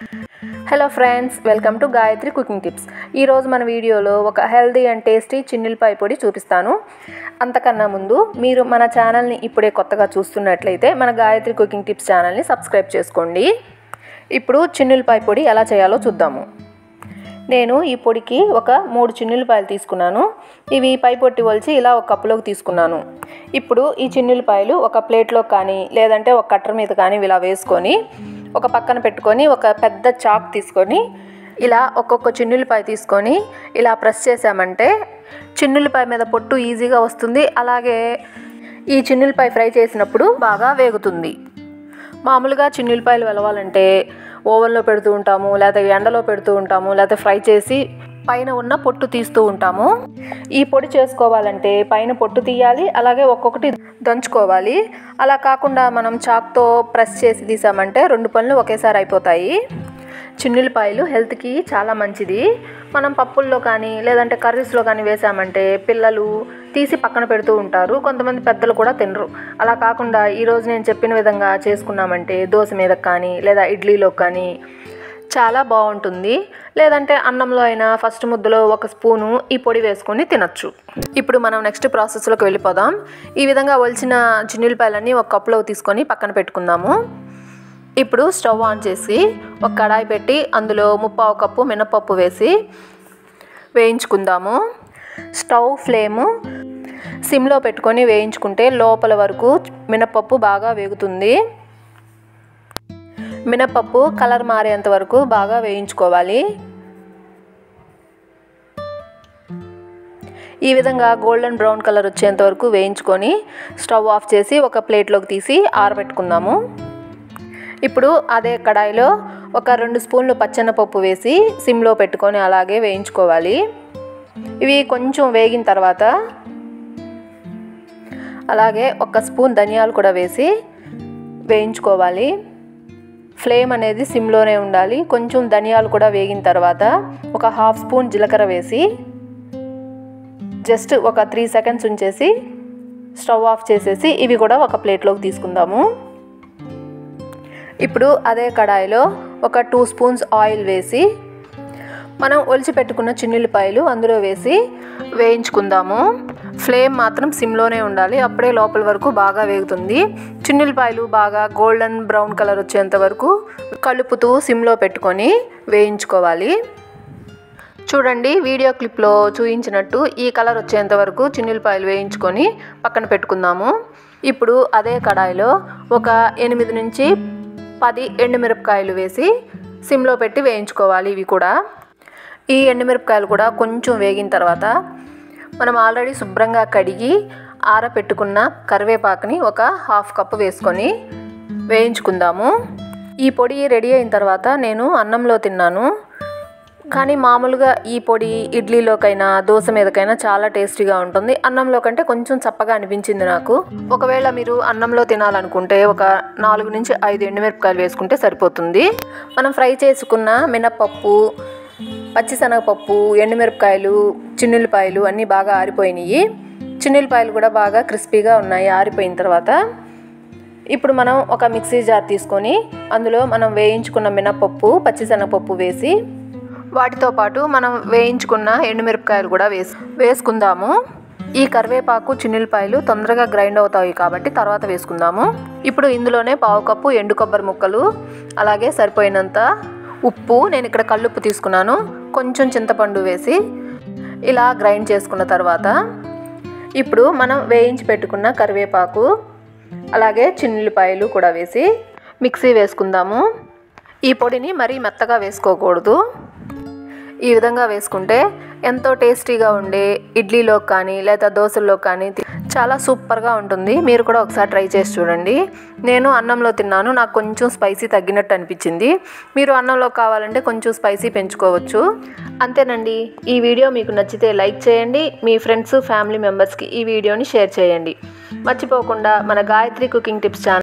hello friends welcome to Gayatri cooking tips ఈరోజు మన వీడియోలో ఒక హెల్దీ అండ్ టేస్టీ చిన్నిల్పాయ పొడి చూపిస్తాను అంతకన్నా ముందు మీరు మన ఛానల్ని ఇప్పుడే కొత్తగా చూస్తున్నట్లయితే మన గాయత్రి కుకింగ్ టిప్స్ ఛానల్ని సబ్స్క్రైబ్ చేసుకోండి ఇప్పుడు చిన్నులపాయ పొడి ఎలా చేయాలో చూద్దాము నేను ఈ పొడికి ఒక మూడు చిన్నులపాయలు తీసుకున్నాను ఇవి పై పొట్టి వలిచి ఇలా ఒక కప్పులోకి తీసుకున్నాను ఇప్పుడు ఈ చిన్నులపాయలు ఒక ప్లేట్లో కానీ లేదంటే ఒక కట్టర్ మీద కానీ ఇలా వేసుకొని ఒక పక్కన పెట్టుకొని ఒక పెద్ద చాక్ తీసుకొని ఇలా ఒక్కొక్క చిన్నులపాయ తీసుకొని ఇలా ప్రెస్ చేసామంటే చిన్నులపాయ మీద పొట్టు ఈజీగా వస్తుంది అలాగే ఈ చిన్నులపాయ ఫ్రై చేసినప్పుడు బాగా వేగుతుంది మామూలుగా చిన్నులపాయలు వెలవాలంటే ఓవెన్లో పెడుతూ ఉంటాము లేదా ఎండలో పెడుతూ ఉంటాము లేదా ఫ్రై చేసి పైన ఉన్న పొట్టు తీస్తూ ఉంటాము ఈ పొడి చేసుకోవాలంటే పైన పొట్టు తీయాలి అలాగే ఒక్కొక్కటి దంచుకోవాలి అలా కాకుండా మనం చాక్తో ప్రెస్ చేసి తీసామంటే రెండు పనులు ఒకేసారి అయిపోతాయి చిన్నులపాయలు హెల్త్కి చాలా మంచిది మనం పప్పుల్లో కానీ లేదంటే కర్రీస్లో కానీ వేసామంటే పిల్లలు తీసి పక్కన పెడుతూ ఉంటారు కొంతమంది పెద్దలు కూడా తినరు అలా కాకుండా ఈరోజు నేను చెప్పిన విధంగా చేసుకున్నామంటే దోశ మీద కానీ లేదా ఇడ్లీలో కానీ చాలా బాగుంటుంది లేదంటే అన్నంలో అయినా ఫస్ట్ ముద్దలో ఒక స్పూను ఈ పొడి వేసుకొని తినచ్చు ఇప్పుడు మనం నెక్స్ట్ ప్రాసెస్లోకి వెళ్ళిపోదాం ఈ విధంగా ఒలిచిన చిన్నులపాయలన్నీ ఒక కప్పులో తీసుకొని పక్కన పెట్టుకుందాము ఇప్పుడు స్టవ్ ఆన్ చేసి ఒక కడాయి పెట్టి అందులో ముప్పావు కప్పు మినపప్పు వేసి వేయించుకుందాము స్టవ్ ఫ్లేము సిమ్లో పెట్టుకొని వేయించుకుంటే లోపల వరకు మినపప్పు బాగా వేగుతుంది మినపప్పు కలర్ మారేంత వరకు బాగా వేయించుకోవాలి ఈ విధంగా గోల్డెన్ బ్రౌన్ కలర్ వచ్చేంత వరకు వేయించుకొని స్టవ్ ఆఫ్ చేసి ఒక ప్లేట్లోకి తీసి ఆరబెట్టుకుందాము ఇప్పుడు అదే కడాయిలో ఒక రెండు స్పూన్లు పచ్చెనపప్పు వేసి సిమ్లో పెట్టుకొని అలాగే వేయించుకోవాలి ఇవి కొంచెం వేగిన తర్వాత అలాగే ఒక స్పూన్ ధనియాలు కూడా వేసి వేయించుకోవాలి ఫ్లేమ్ అనేది సిమ్లోనే ఉండాలి కొంచెం ధనియాలు కూడా వేగిన తర్వాత ఒక హాఫ్ స్పూన్ జీలకర్ర వేసి జస్ట్ ఒక త్రీ సెకండ్స్ ఉంచేసి స్టవ్ ఆఫ్ చేసేసి ఇవి కూడా ఒక ప్లేట్లోకి తీసుకుందాము ఇప్పుడు అదే కడాయిలో ఒక టూ స్పూన్స్ ఆయిల్ వేసి మనం ఒలిచి పెట్టుకున్న చిన్నులపాయలు అందులో వేసి వేయించుకుందాము ఫ్లేమ్ మాత్రం సిమ్లోనే ఉండాలి అప్పుడే లోపల వరకు బాగా వేగుతుంది చిన్నులపాయలు బాగా గోల్డెన్ బ్రౌన్ కలర్ వచ్చేంత వరకు కలుపుతూ సిమ్లో పెట్టుకొని వేయించుకోవాలి చూడండి వీడియో క్లిప్లో చూపించినట్టు ఈ కలర్ వచ్చేంత వరకు చిన్నులపాయలు వేయించుకొని పక్కన పెట్టుకుందాము ఇప్పుడు అదే కడాయిలో ఒక ఎనిమిది నుంచి పది ఎండుమిరపకాయలు వేసి సిమ్లో పెట్టి వేయించుకోవాలి ఇవి కూడా ఈ ఎండుమిరపకాయలు కూడా కొంచెం వేగిన తర్వాత మనం ఆల్రెడీ శుభ్రంగా కడిగి ఆరపెట్టుకున్న కరివేపాకుని ఒక హాఫ్ కప్పు వేసుకొని వేయించుకుందాము ఈ పొడి రెడీ అయిన తర్వాత నేను అన్నంలో తిన్నాను కానీ మామూలుగా ఈ పొడి ఇడ్లీలోకైనా దోశ మీదకైనా చాలా టేస్టీగా ఉంటుంది అన్నంలో కంటే కొంచెం చప్పగా అనిపించింది నాకు ఒకవేళ మీరు అన్నంలో తినాలనుకుంటే ఒక నాలుగు నుంచి ఐదు ఎండుమిరపకాయలు వేసుకుంటే సరిపోతుంది మనం ఫ్రై చేసుకున్న మినపప్పు పచ్చిశనగపప్పు ఎండుమిరపకాయలు చిన్నులపాయలు అన్నీ బాగా ఆరిపోయినాయి చిన్నులపాయలు కూడా బాగా క్రిస్పీగా ఉన్నాయి ఆరిపోయిన తర్వాత ఇప్పుడు మనం ఒక మిక్సీ జార్ తీసుకొని అందులో మనం వేయించుకున్న మినపప్పు పచ్చిశనగపప్పు వేసి వాటితో పాటు మనం వేయించుకున్న ఎండుమిరపకాయలు కూడా వేసి వేసుకుందాము ఈ కరివేపాకు చిన్నులపాయలు తొందరగా గ్రైండ్ అవుతాయి కాబట్టి తర్వాత వేసుకుందాము ఇప్పుడు ఇందులోనే పావు కప్పు ఎండు కొబ్బరి ముక్కలు అలాగే సరిపోయినంత ఉప్పు నేను ఇక్కడ కల్లుప్పు తీసుకున్నాను కొంచెం చింతపండు వేసి ఇలా గ్రైండ్ చేసుకున్న తర్వాత ఇప్పుడు మనం వేయించి పెట్టుకున్న కరివేపాకు అలాగే చిన్నులపాయలు కూడా వేసి మిక్సీ వేసుకుందాము ఈ పొడిని మరీ మెత్తగా వేసుకోకూడదు ఈ విధంగా వేసుకుంటే ఎంతో టేస్టీగా ఉండే ఇడ్లీలో కానీ లేదా దోశల్లో కానీ చాలా సూపర్గా ఉంటుంది మీరు కూడా ఒకసారి ట్రై చేసి చూడండి నేను అన్నంలో తిన్నాను నాకు కొంచెం స్పైసీ తగ్గినట్టు అనిపించింది మీరు అన్నంలో కావాలంటే కొంచెం స్పైసీ పెంచుకోవచ్చు అంతేనండి ఈ వీడియో మీకు నచ్చితే లైక్ చేయండి మీ ఫ్రెండ్స్ ఫ్యామిలీ మెంబర్స్కి ఈ వీడియోని షేర్ చేయండి మర్చిపోకుండా మన గాయత్రి కుకింగ్ టిప్స్ ఛానల్